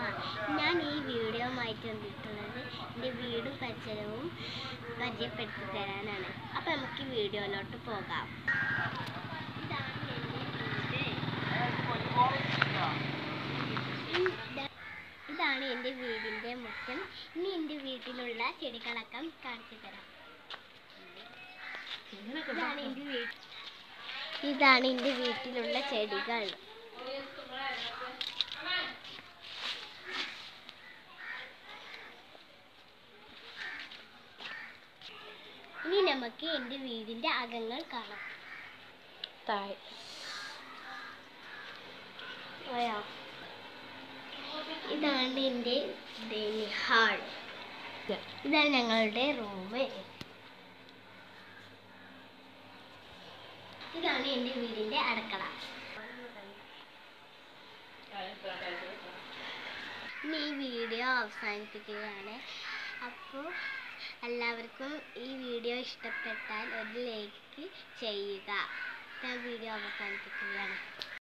ഞാൻ ഈ വീഡിയോ ആയിട്ട് വന്നിട്ടുള്ളത് എൻ്റെ വീടും പരിസരവും പരിചയപ്പെടുത്തി തരാനാണ് അപ്പം നമുക്ക് ഈ വീഡിയോയിലോട്ട് പോകാം ഇതാണ് എൻ്റെ വീട് ഇത- ഇതാണ് എൻ്റെ വീടിൻ്റെ മുറ്റം ഇനി എൻ്റെ വീട്ടിലുള്ള ചെടികളൊക്കെ കാണിച്ചു തരാം ഇതാണ് എൻ്റെ വീട് ഇതാണ് എൻ്റെ വീട്ടിലുള്ള ചെടികൾ ഇനി നമുക്ക് എൻ്റെ വീടിൻ്റെ അകങ്ങൾ കാണാം താഴെ പോയോ ഇതാണ് എൻ്റെ ഹാൾ ഇതാണ് ഞങ്ങളുടെ റൂം ഇതാണ് എൻ്റെ വീടിൻ്റെ അടുക്കള ഇനി ഈ വീഡിയോ അവസാനിപ്പിക്കുകയാണ് അപ്പോൾ എല്ലാവർക്കും ഈ വീഡിയോ ഇഷ്ടപ്പെട്ടാൽ ഒരു ലൈക്ക് ചെയ്യുക ഞാൻ വീഡിയോ അവസാനിപ്പിക്കുകയാണ്